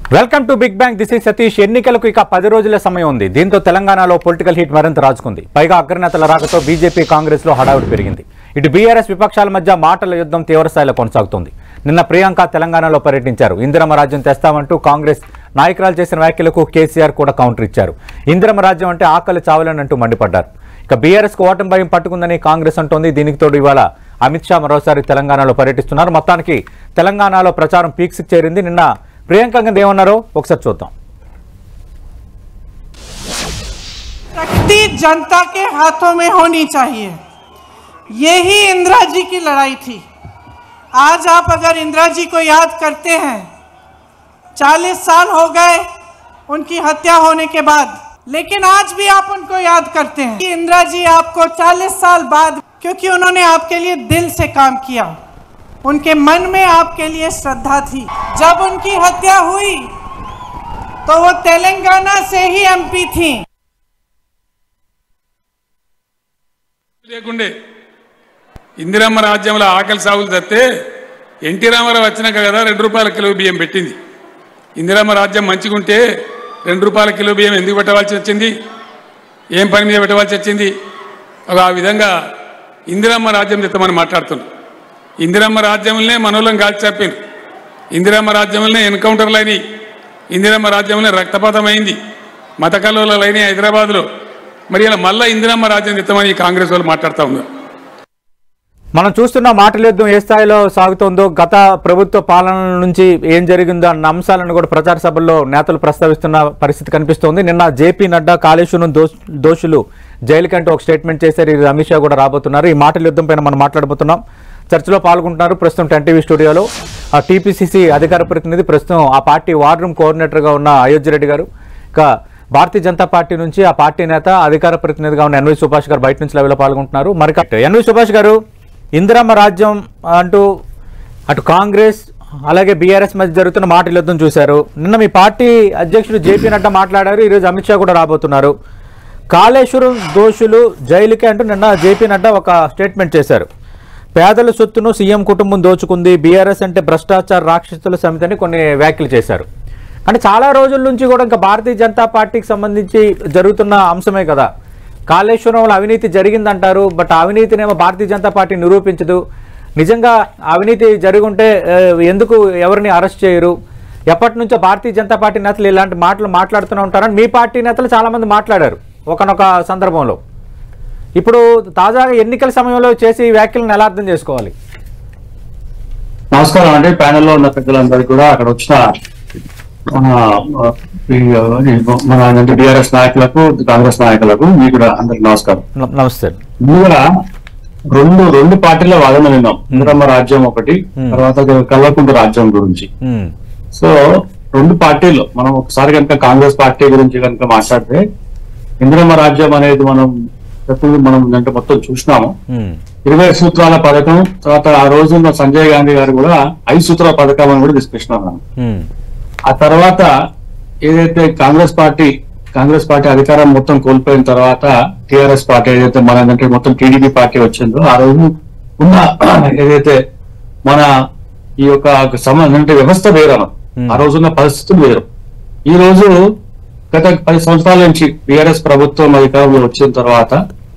Welcome to big bang this is Satish ఎన్నికలకు ఇక పది రోజుల సమయం ఉంది దీంతో తెలంగాణలో పొలిటికల్ హీట్ మరింత రాజుకుంది పైగా అగ్రనేతల రాకతో బీజేపీ కాంగ్రెస్ లో హడావుడి పెరిగింది ఇటు బీఆర్ఎస్ విపక్షాల మధ్య మాటల యుద్ధం తీవ్రస్థాయిలో కొనసాగుతోంది నిన్న ప్రియాంక తెలంగాణలో పర్యటించారు ఇందిరమ రాజ్యం తెస్తామంటూ కాంగ్రెస్ నాయకురాలు చేసిన వ్యాఖ్యలకు కేసీఆర్ కూడా కౌంటర్ ఇచ్చారు ఇందిరమ రాజ్యం అంటే ఆకలి చావలేనంటూ మండిపడ్డారు ఇక బీఆర్ఎస్ కు ఓటమి భయం పట్టుకుందని కాంగ్రెస్ అంటోంది దీనికి తోడు ఇవాళ అమిత్ షా మరోసారి తెలంగాణలో పర్యటిస్తున్నారు మొత్తానికి తెలంగాణలో ప్రచారం పీక్స్ చేరింది నిన్న ప్రియాంక గాంధీ ఏమన్నారో ఒకసారి చూద్దాం शक्ति जनता के हाथों में होनी चाहिए यही इंदिरा जी की लड़ाई थी आज आप अगर इंदिरा जी को याद करते हैं 40 साल हो गए उनकी हत्या होने के बाद लेकिन आज भी आप उनको याद करते हैं कि इंदिरा जी आपको 40 साल बाद क्योंकि उन्होंने आपके लिए दिल से काम किया उनके मन में आपके लिए श्रद्धा थी जब उनकी हत्या हुई तो वो तेलंगाना से ही एमपी थी లేకుండే ఇందిరమ్మ రాజ్యంలో ఆకలి సాగులు తప్పితే ఎన్టీ రామారావు వచ్చినాక కదా రెండు రూపాయల కిలో బియ్యం పెట్టింది ఇందిరమ్మ రాజ్యం మంచిగుంటే రెండు రూపాయల కిలో బియ్యం ఎందుకు పెట్టవలసి వచ్చింది ఏం పని మీద పెట్టవలసి వచ్చింది ఒక ఆ విధంగా ఇందిరమ్మ రాజ్యం తెత్తమని మాట్లాడుతున్నాం ఇందిరమ్మ రాజ్యంలోనే మనోళ్ళం కాల్చి చెప్పింది ఇందిరమ్మ రాజ్యంలోనే ఎన్కౌంటర్లు అయినాయి ఇందిరమ్మ రాజ్యంలో రక్తపాతం అయింది మత కల్లోలాలు అయినాయి హైదరాబాద్లో మరి ఇలా మళ్ళా ఇందిరమ్మ రాజ్యం తెత్తమని ఈ కాంగ్రెస్ వాళ్ళు మాట్లాడుతూ ఉన్నారు మనం చూస్తున్న మాటల యుద్ధం ఏ స్థాయిలో సాగుతోందో గత ప్రభుత్వ పాలన నుంచి ఏం జరిగిందో అన్న అంశాలను కూడా ప్రచార సభల్లో నేతలు ప్రస్తావిస్తున్న పరిస్థితి కనిపిస్తోంది నిన్న జేపీ నడ్డా కాళేశ్వరం దోష్- దోషులు జైలుకంటూ ఒక స్టేట్మెంట్ చేశారు ఇది అమిత్ షా కూడా రాబోతున్నారు ఈ మాటల యుద్ధం పైన మనం మాట్లాడబోతున్నాం చర్చలో పాల్గొంటున్నారు ప్రస్తుతం టెన్ టీవీ స్టూడియోలో ఆ టీపీసీసీ అధికార ప్రతినిధి ప్రస్తుతం ఆ పార్టీ వార్ రూమ్ కోఆర్డినేటర్గా ఉన్న అయోధ్య రెడ్డి గారు ఇక భారతీయ జనతా పార్టీ నుంచి ఆ పార్టీ నేత అధికార ప్రతినిధిగా ఉన్న ఎన్వి సుభాష్ గారు బయట నుంచి లెవెల్లో పాల్గొంటున్నారు మరి ఎన్వి సుభాష్ గారు ఇందిరమ్మ రాజ్యం అంటూ అటు కాంగ్రెస్ అలాగే బీఆర్ఎస్ మధ్య జరుగుతున్న మాటల యుద్ధం చూశారు నిన్న మీ పార్టీ అధ్యక్షుడు జేపీ నడ్డా మాట్లాడారు ఈరోజు అమిత్ షా కూడా రాబోతున్నారు కాళేశ్వరం దోషులు జైలుకి అంటూ నిన్న జేపీ నడ్డా ఒక స్టేట్మెంట్ చేశారు పేదల సొత్తును సీఎం కుటుంబం దోచుకుంది బీఆర్ఎస్ అంటే భ్రష్టాచార రాక్షసుల సమితి అని కొన్ని వ్యాఖ్యలు చేశారు అంటే చాలా రోజుల నుంచి కూడా ఇంకా భారతీయ జనతా పార్టీకి సంబంధించి జరుగుతున్న అంశమే కదా కాళేశ్వరంలో అవినీతి జరిగిందంటారు బట్ ఆ అవినీతినేమో భారతీయ జనతా పార్టీ నిరూపించదు నిజంగా అవినీతి జరుగుంటే ఆ, ఎందుకు ఎవరిని అరెస్ట్ చేయరు ఎప్పటి నుంచో భారతీయ జనతా పార్టీ నేతలు ఇలాంటి మాటలు మాట్లాడుతూనే ఉంటారని మీ పార్టీ నేతలు చాలా మంది మాట్లాడారు ఒకనొక సందర్భంలో ఇప్పుడు తాజాగా ఎన్నికల సమయంలో చేసి ఈ వ్యాఖ్యలను ఎలా అర్థం చేసుకోవాలి నమస్కారం అండి ప్యానెల్లో ఉన్న పెద్దలందరికీ కూడా అక్కడ వచ్చిన ఆ, ఈ, ఈ, మన టిఆర్ఎస్ నాయకులకు కాంగ్రెస్ నాయకులకు మీకు కూడా అందరికి నమస్కారం న- నమస్తే ముందుగా రెండు రెండు పార్టీల వాదన విన్నాం ఇంద్రమ్మ రాజ్యం ఒకటి తర్వాత కల్వకుంట రాజ్యం గురించి ఉమ్, సో రెండు పార్టీలు మనం ఒకసారి కనుక కాంగ్రెస్ పార్టీ గురించి కనుక మాట్లాడితే ఇంద్రమ్మ రాజ్యం అనేది మనం ఎప్పుడు మనం అంటే మొత్తం చూసినాము ఉమ్, ఇరవై సూత్రాల పథకం తర్వాత ఆ రోజున్న సంజయ్ గాంధీ గారు కూడా ఐదు సూత్రాల పథకం అని కూడా తీసుకొచ్చినారు ఉమ్, ఆ తర్వాత ఏదైతే కాంగ్రెస్ పార్టీ కాంగ్రెస్ పార్టీ అధికారం మొత్తం కోల్పోయిన తర్వాత టిఆర్ఎస్ పార్టీ ఏదైతే మన అంటే మొత్తం టీడీపీ పార్టీ వచ్చిందో ఆ రోజు ఉన్న ఏదైతే మన ఈ యొక్క సంబంధం అంటే వ్యవస్థ వేరన ఆ రోజున్న పరిస్థితులు వేరు ఈ రోజు గత పది సంవత్సరాల నుంచి టిఆర్ఎస్ ప్రభుత్వం అధికారంలో వచ్చిన తర్వాత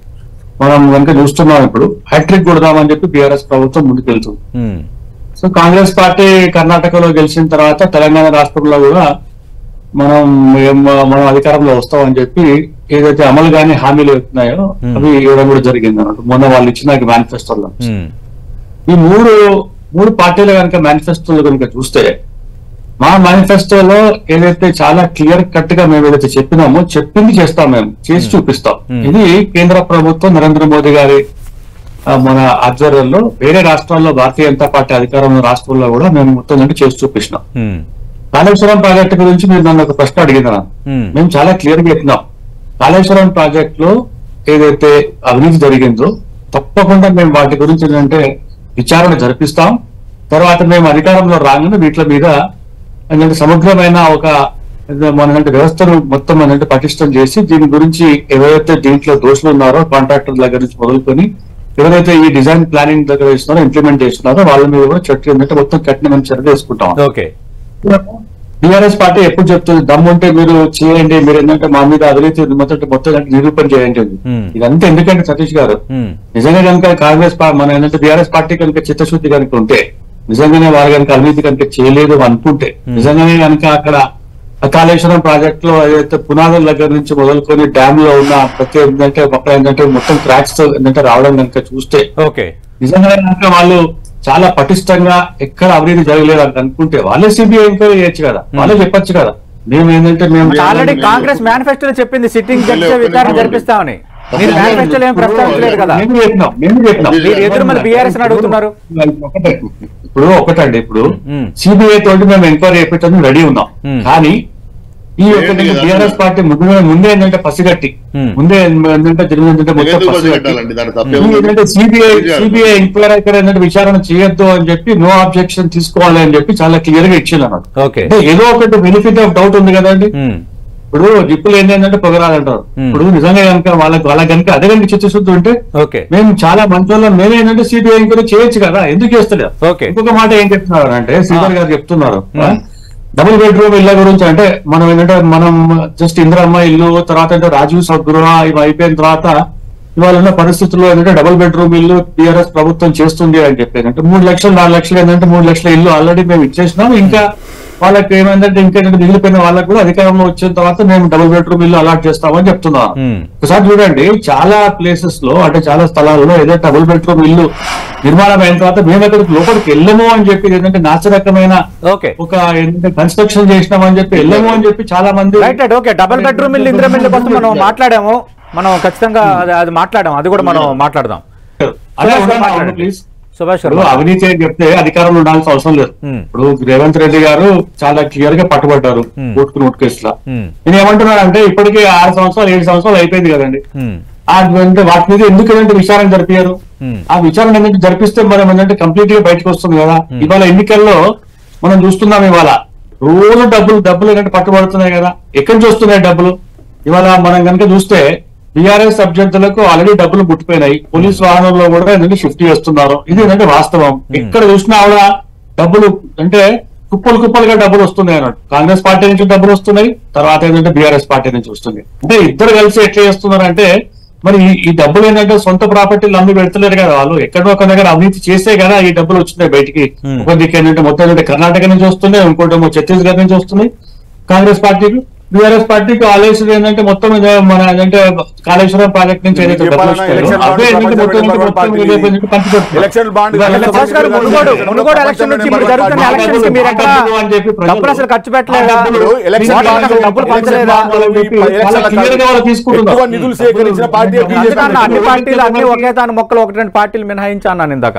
మనం కనుక చూస్తున్నాం ఇప్పుడు హ్యాట్రిక్ కొడదామని చెప్పి టిఆర్ఎస్ ప్రభుత్వం ముందుకెళ్తుంది ఉమ్, సో కాంగ్రెస్ పార్టీ కర్ణాటకలో గెలిచిన తర్వాత తెలంగాణ రాష్ట్రంలో కూడా మనం ఏం- మనం అధికారంలో వస్తామని చెప్పి ఏదైతే అమలు గాని హామీలు ఇస్తున్నాయో అవి ఇవ్వడం కూడా జరిగింది అన్నట్టు మొన్న వాళ్ళు ఇచ్చిన మేనిఫెస్టోలో ఉమ్, ఈ మూడు మూడు పార్టీలు కనుక మేనిఫెస్టోలు కనుక చూస్తే మా మేనిఫెస్టోలో ఏదైతే చాలా క్లియర్ కట్ గా మేము ఏదైతే చెప్పినామో చెప్పింది చేస్తాం మేము చేసి చూపిస్తాం ఇది కేంద్ర ప్రభుత్వం నరేంద్ర మోదీ గారి ఆ, మన ఆధ్వర్యంలో వేరే రాష్ట్రాల్లో భారతీయ జనతా పార్టీ అధికారంలో రాష్ట్రాల్లో కూడా మేము మొత్తం అంటే చేసి చూపిస్తున్నాం ఉమ్, కాళేశ్వరం ప్రాజెక్టు గురించి మీరు నన్ను ఒక ప్రశ్న అడిగిందా ఉమ్, మేము చాలా క్లియర్ గా చెప్పినాం కాళేశ్వరం ప్రాజెక్ట్ లో ఏదైతే అవినీతి జరిగిందో తప్పకుండా మేము వాటి గురించి ఏంటంటే విచారణ జరిపిస్తాం తర్వాత మేము అధికారంలో రాగానే వీటి మీద ఏంటంటే సమగ్రమైన ఒక మన వ్యవస్థను మొత్తం అంటే పటిష్టం చేసి దీని గురించి ఎవరైతే దీంట్లో దోషులు ఉన్నారో కాంట్రాక్టర్ దగ్గర నుంచి మొదలుకొని ఎవరైతే ఈ డిజైన్ ప్లానింగ్ దగ్గర ఇస్తున్నారో ఇంప్లిమెంట్ చేస్తున్నారో వాళ్ళ మీద కూడా చట్టం ఏంటంటే మొత్తం కఠినమైన చర్య తీసుకుంటాం ఓకే బీఆర్ఎస్ పార్టీ ఎప్పుడు చెప్తుంది దమ్ముంటే మీరు చేయండి మీరు ఏంటంటే మా మీద అవినీతి మొత్తం మొత్తం అంటే నిరూపణ చేయండి Hmm. ఇదంతా ఎందుకంటే సతీష్ గారు Hmm. నిజంగా కనుక కాంగ్రెస్ పా- మన ఏంటంటే బీఆర్ఎస్ పార్టీ కనుక చిత్తశుద్ధి కనుక ఉంటే నిజంగానే వారు కనుక అవినీతి కనుక చేయలేదు అనుకుంటే నిజంగానే కనుక అక్కడ ఆ కాళేశ్వరం ప్రాజెక్ట్ లో ఏదైతే పునాదుల దగ్గర నుంచి మొదలుకొని డ్యామ్ లో ఉన్న ప్రతి ఏంటంటే మొత్తం ఏంటంటే మొత్తం ట్రాక్స్ తో ఏంటంటే రావడం కనుక చూస్తే ఓకే నిజంగానే కనుక వాళ్ళు చాలా పటిష్టంగా ఎక్కడ అవినీతి జరగలేదు అని అనుకుంటే వాళ్ళే సిబిఐ ఎంక్వైరీ చేయొచ్చు కదా వాళ్ళే చెప్పొచ్చు కదా మేము ఏంటంటే మేము ఆల్రెడీ కాంగ్రెస్ మేనిఫెస్టోలో చెప్పింది సిట్టింగ్ జడ్జి విచారణ జరిపిస్తామని మీరు మేనిఫెస్టోలో ఏం ప్రస్తావించలేదు కదా మేము చెప్పినాం మేము చెప్పినాం మీరు ఎదురు మళ్ళీ బీఆర్ఎస్ ని అడుగుతున్నారు ఒకటే. ఇప్పుడు ఒకటండి ఇప్పుడు మ్మ్. సిబిఐ తోటి మేము ఎంక్వైరీ చేయించడానికి రెడీ ఉన్నాం మ్మ్. కానీ ఈ యొక్క ఏంటి కదా? బీఆర్ఎస్ పార్టీ ముందు ముందే ఏంటంటే పసిగట్టి మ్మ్. ముందే ఏంటంటే జరిగిందంటే మొత్తం ఎందుకు పసిగట్టి పసిగట్టాలండి? దాని తప్పే ఈ ఉంది. ఏంటంటే సిబిఐ చేయాలి. సిబిఐ ఎంక్వైరీ ఇక్కడ ఏంటంటే విచారణ చేయొద్దు అని చెప్పి నో అబ్జెక్షన్ తీసుకోవాలి అని చెప్పి చాలా క్లియర్ గా ఇచ్చింది అన్నమాట ఓకే అంటే ఏదో ఒకటి బెనిఫిట్ ఆఫ్ డౌట్ ఉంది కదండి ఉమ్, ఇప్పుడు జిప్పులు ఏంటంటే పొగరాలంటారు మ్మ్. ఇప్పుడు నిజంగా కనుక వాళ్ళకి వాళ్ళ కనుక అదే కనుక చిత్తశుద్ధి ఉంటే ఓకే మేము చాలా మంచి వాళ్ళం మేమేంటంటే సిబిఐ ఎంక్వైరీ చేయొచ్చు కదా ఎందుకు చేస్తలేదు ఓకే. ఇంకొక మాట ఏం చెప్తున్నారు అంటే శ్రీధర్ గారు చెప్తున్నారు మ్మ్. డబుల్ బెడ్రూమ్ ఇళ్ళ గురించి అంటే మనం ఏంటంటే మనం జస్ట్ ఇందిరమ్మ ఇల్లు తర్వాత అంటే రాజీవ్ సద్గృహ ఇవి అయిపోయిన తర్వాత ఇవాళ ఉన్న పరిస్థితుల్లో ఏంటంటే డబుల్ బెడ్రూమ్ ఇల్లు టీఆర్ఎస్ ప్రభుత్వం చేస్తుంది అని చెప్పి అంటే మూడు లక్షలు నాలుగు లక్షలు ఏంటంటే మూడు లక్షల ఇల్లు ఆల్రెడీ మేము ఇచ్చేసినాం ఇంకా వాళ్ళకి ఏమైందంటే ఇంకేంటంటే మిగిలిపోయిన వాళ్ళకి కూడా అధికారంలో వచ్చిన తర్వాత మేము డబుల్ బెడ్రూమ్ ఇల్లు అలాట్ చేస్తామని చెప్తున్నాం మ్మ్. ఒకసారి చూడండి చాలా ప్లేసెస్ లో అంటే చాలా స్థలాల్లో ఏదో డబుల్ బెడ్రూమ్ ఇల్లు నిర్మాణం అయిన తర్వాత మేము ఎక్కడికి లోపలికి వెళ్ళము అని చెప్పి ఏంటంటే నాచరకమైన ఓకే ఒక ఏంటంటే కన్స్ట్రక్షన్ చేసినామని చెప్పి వెళ్ళము అని చెప్పి చాలా మంది right right okay double bedroom ఇల్లు ఇందిరా మిల్లు కోసం మనం మాట్లాడాము మనం ఖచ్చితంగా అది అది మాట్లాడాము అది కూడా మనం మాట్లాడదాం అలా సుభాష్ గారు ఉండండి, మాట్లాడండి. ప్లీజ్ సుభాష్ గారు ఇప్పుడు అవినీతి అని చెప్తే అధికారంలో ఉండాల్సిన అవసరం లేదు మ్మ్. ఇప్పుడు రేవంత్ రెడ్డి గారు చాలా క్లియర్ గా పట్టుబడ్డారు మ్మ్. ఓటుకు నోటు కేసులో మ్మ్. నేను ఏమంటున్నాను అంటే ఇప్పటికీ ఆరు సంవత్సరాలు ఏడు సంవత్సరాలు అయిపోయింది కదండి ఉమ్, ఆ అంటే వాటి మీద ఎందుకు ఏంటంటే విచారణ జరిపారు మ్మ్. ఆ విచారణ ఏంటంటే జరిపిస్తే మనం ఏంటంటే కంప్లీట్ గా బయటకు వస్తుంది కదా ఇవాళ ఎన్నికల్లో మనం చూస్తున్నాం ఇవాళ రోజు డబ్బులు డబ్బులు ఏంటంటే పట్టుబడుతున్నాయి కదా ఎక్కడి నుంచి వస్తున్నాయి డబ్బులు ఇవాళ మనం కనుక చూస్తే బీఆర్ఎస్ అభ్యర్థులకు ఆల్రెడీ డబ్బులు ముట్టిపోయినాయి పోలీస్ వాహనంలో కూడా ఏంటంటే షిఫ్ట్ చేస్తున్నారు ఇది ఏంటంటే వాస్తవం ఎక్కడ చూసినా కూడా డబ్బులు అంటే కుప్పలు కుప్పలుగా డబ్బులు వస్తున్నాయి అన్నట్టు కాంగ్రెస్ పార్టీ నుంచి డబ్బులు వస్తున్నాయి తర్వాత ఏంటంటే బీఆర్ఎస్ పార్టీ నుంచి వస్తుంది అంటే ఇద్దరు కలిసి ఎట్లా చేస్తున్నారు అంటే మరి ఈ- ఈ డబ్బులు ఏంటంటే సొంత ప్రాపర్టీలు అమ్మి పెడతలేరు కదా వాళ్ళు ఎక్కడో ఒక దగ్గర అవినీతి చేసే కదా ఈ డబ్బులు వచ్చినాయి బయటికి Hmm. ఒక దిక్కు ఏంటంటే మొత్తం ఏంటంటే కర్ణాటక నుంచి వస్తున్నాయి ఇంకోటేమో ఛత్తీస్గఢ్ నుంచి వస్తున్నాయి కాంగ్రెస్ పార్టీకి బీఆర్ఎస్ పార్టీకి ఆలోచన ఏంటంటే మొత్తం ఇదే మన ఏంటంటే కాళేశ్వరం ప్రాజెక్ట్ నుంచి ఏదైతే డబ్బులు చెప్పాలన్నా వస్తాయో, ఎలక్షన్ అవే బాండ్ ఏంటంటే మొత్తం నెంబర్ ఏంటంటే పార్టీ మొత్తం ఏంటంటే పంచిపెడుతున్నారు. ఎలక్షన్ బాండ్ ఇవాళ ఎలక్షన్ సుభాష్ గారు మునుగోడు మునుగోడు ఎలక్షన్ నుంచి ఇప్పుడు జరుగుతున్న పార్టీ ఎలక్షన్స్ కి మీరు ఎక్కడ డబ్బులు అని చెప్పి ప్రజలు- డబ్బులు అసలు ఖర్చు పెట్టలేదా ఆ డబ్బులు ఎలక్షన్ ఓట్లకు బాండ్ అసలు డబ్బులు ఎలక్షన్ పంచలేదా బాండ్ వాళ్ళని చెప్పి ఎలక్షన్ చాలా clear గా వాళ్ళు తీసుకుంటున్నారు. ఎక్కువ నిధులు సేకరించిన పార్టీ అందుకన్నా అన్ని పార్టీలు అన్ని ఒకే తాను మొక్కలు ఒకటి రెండు పార్టీలు మినహాయించి అన్నాను ఇందాక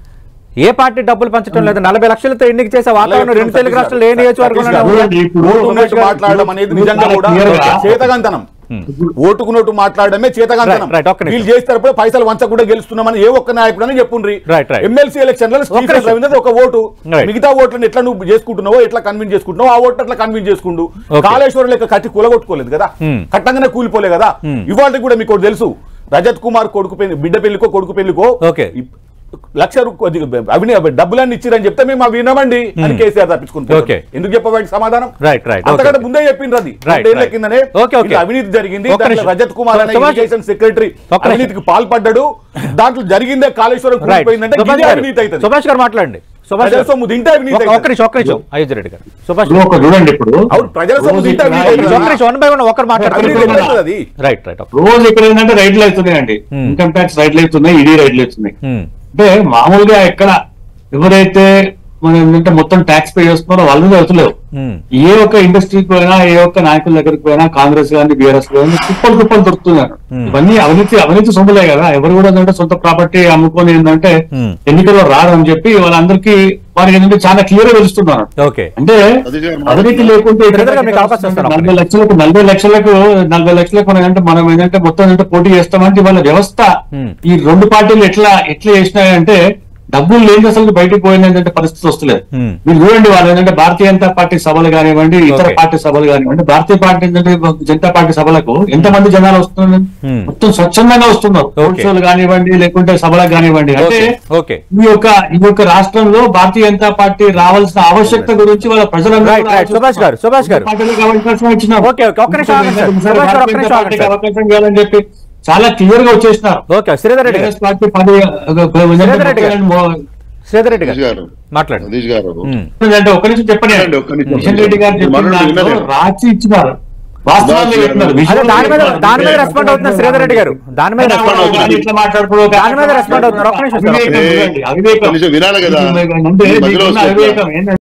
ఏ పార్టీ డబ్బులు పంచడం లేదు నలభై లక్షలతో ఎన్నిక చేసే వాతావరణం రెండు తెలుగు రాష్ట్రాలు ఏ నియోజకవర్గంలో చూడండి, ఇప్పుడు ఓటు ఉన్నట్టు మాట్లాడడం అనేది నిజంగా కూడా clear గా చేతగంతనం ఓటుకున్నట్టు మాట్లాడమే చేతగంతనం Right, right, ఒక్క నిమిషం. వీళ్ళు చేస్తారు పైసలు వంచకుండా గెలుస్తున్నామని ఏ ఒక్క నాయకుడు చెప్పుండ్రి Right, right. ఎమ్మెల్సీ ఎలక్షన్ లో ఒక్క నిమిషం. రవీంద్ర ఒక ఓటు Right. మిగతా ఓట్లను ఎట్లా నువ్వు చేసుకుంటున్నావో ఎట్లా కన్విన్స్ చేసుకుంటున్నావు ఆ ఓట్లు అట్లా కన్విన్స్ చేసుకుంటూ Okay. కాళేశ్వరం లెక్క కట్టి కూలగొట్టుకోలేదు కదా Hmm. కట్టంగానే కూలిపోలే కదా Hmm. ఇవాళ కూడా మీకు ఒకటి తెలుసు రజత్ కుమార్ కొడుకు పెళ్లి బిడ్డ పెళ్లికో కొడుకు పెళ్లికో Okay. ఇప్- లక్ష రూ- అది అవిని డబ్బులన్నీ ఇచ్చిరని చెప్తే మేము అవి వినమండి అని కేసీఆర్ తప్పించుకుంటాం Okay. ఎందుకు చెప్పవాడికి సమాధానం Right, right, అంతకంటే okay. ముందే చెప్పిండ్రు అది Right, రెండేళ్ల right. కిందనే Okay, okay. ఇట్లా అవినీతి జరిగింది ఒక్క దాంట్లో నిమిషం. రజత్ కుమార్ అనే సుభాష్ ఇరిగేషన్ సెక్రటరీ ఒక్క నిమిషం. అవినీతికి పాల్పడ్డాడు దాంట్లో జరిగిందే కాళేశ్వరం రైట్ కూలిపోయిందంటే సుభాష్ ఇదే గారు అవినీతి అవుతుంది సుభాష్ గారు మాట్లాడండి సుభాష్ ప్రజల గారు సొమ్ము తింటే అవినీతి ఒక్క- ఒక్క అవుతుంది. నిమిషం ఒక్క నిమిషం అయోధ్య రెడ్డి గారు సుభాష్ ఇప్పుడు ఒక చూడండి ఇప్పుడు అవును ప్రజల సొమ్ము రోజు తింటే ఇక్కడ అవినీతి ఒక్క అవుతుంది. నిమిషం వన్ బై వన్ ఒక్కరు అవినీతి మాట్లాడుతున్నారు అవుతుంది అది రైట్ రైట్ ఓకే రోజు ఇక్కడ ఏంటంటే రైడ్లు అవుతున్నాయండి Hmm. ఇన్కమ్ ట్యాక్స్ రైడ్లు అవుతున్నాయి ఈడీ రైడ్లు అవుతున్నాయి ఉమ్, అంటే మామూలుగా ఎక్కడ ఎవరైతే మనం ఏంటంటే మొత్తం ట్యాక్స్ పే చేస్తున్నారో వాళ్ళ మీద అవుతలేవు ఉమ్, ఏ ఒక్క ఇండస్ట్రీకి పోయినా ఏ ఒక్క నాయకుల దగ్గరికి పోయినా కాంగ్రెస్ కానీ బీఆర్ఎస్ కానీ కుప్పలు కుప్పలు దొరుకుతున్నారు Hmm. ఇవన్నీ అవినీతి అవినీతి సొమ్ములే కదా ఎవరు కూడా ఏంటంటే సొంత ప్రాపర్టీ అమ్ముకొని ఏంటంటే Hmm. ఎన్నికల్లో రారు అని చెప్పి వాళ్ళందరికీ వారికి ఏంటంటే చాలా క్లియర్ గా తెలుస్తున్నారు ఓకే అంటే అది కాదు. అవినీతి లేకుంటే ఇక్కడ బ్రదర్ గారు మీకు అవకాశం ఇస్తాను. నలభై లక్షలకు నలభై లక్షలకు నలభై లక్షలకు మనం ఏంటంటే మనం ఏంటంటే మొత్తం ఏంటంటే పోటీ చేస్తామంటే వాళ్ళ వ్యవస్థ Hmm. ఈ రెండు పార్టీలు ఎట్లా ఎట్లా చేసినాయంటే డబ్బులు లేని అసలు బయటకు పోయినటువంటి పరిస్థితి వస్తలేదు Hmm. మీరు చూడండి వాళ్ళు ఏంటంటే భారతీయ జనతా పార్టీ సభలు కానివ్వండి ఇతర Okay. పార్టీ సభలు కానివ్వండి భారతీయ పార్టీ ఏంటంటే జనతా పార్టీ సభలకు ఎంత మంది జనాలు వస్తున్నారు Hmm. మొత్తం స్వచ్ఛందంగా వస్తున్నారు Okay. రోడ్ షోలు కానివ్వండి లేకుంటే సభలకు కానివ్వండి అంటే ఓకే ఓకే ఈ యొక్క ఈ యొక్క రాష్ట్రంలో భారతీయ జనతా పార్టీ రావాల్సిన ఆవశ్యకత గురించి వాళ్ళ ప్రజలందరూ Right, right. సుభాష్ గారు, సుభాష్ గారు. పార్టీలకు అవకాశం ఇచ్చినారు. Okay, okay. ఒక్క నిమిషం ఆగండి సార్. ఇంకొకసారి సుభాష్ గారు, ఒక్క భారతీయ నిమిషం జనతా ఆగండి పార్టీకి సార్. అవకాశం ఇవ్వాలని చెప్పి చాలా క్లియర్ గా వచ్చేసినారు ఓకే శ్రీధర్ రెడ్డి గారు కాంగ్రెస్ పార్టీ పది శ్రీధర్ రెడ్డి గారు. మో- శ్రీధర్ రెడ్డి సతీష్ గారు గారు మాట్లాడండి సతీష్ గారు ఉమ్. అంటే ఒక నిమిషం చెప్పండి చెప్పండి, ఒక్క నిమిషం. కిషన్ రెడ్డి గారు చెప్పిన మనోడు దాంట్లో వినలేదు. రాసి ఇచ్చినారు వాస్తవాలు సుభాష్ చెప్పినారు. గారు. అదే విజువల్ దాని మీద చెప్పినారు. దాని మీద రెస్పాండ్ అవుతున్నారు శ్రీధర్ రెడ్డి గారు దాని మీద రెస్పాండ్ అవుతున్నారు. అవుతున్నారు ఇట్లా మాట్లాడుకోవడం దాని మీద రెస్పాండ్ అవుతున్నారు. ఒక్క నిమిషం సార్, ఒక్క అవివేకం నిమిషం. చూడండి, అవివేకం ఒక్క నిమిషం వినాలి కదా. అంటే మధ్యలో మీకున్న వస్తుంది. అవివేకం ఏంటంటే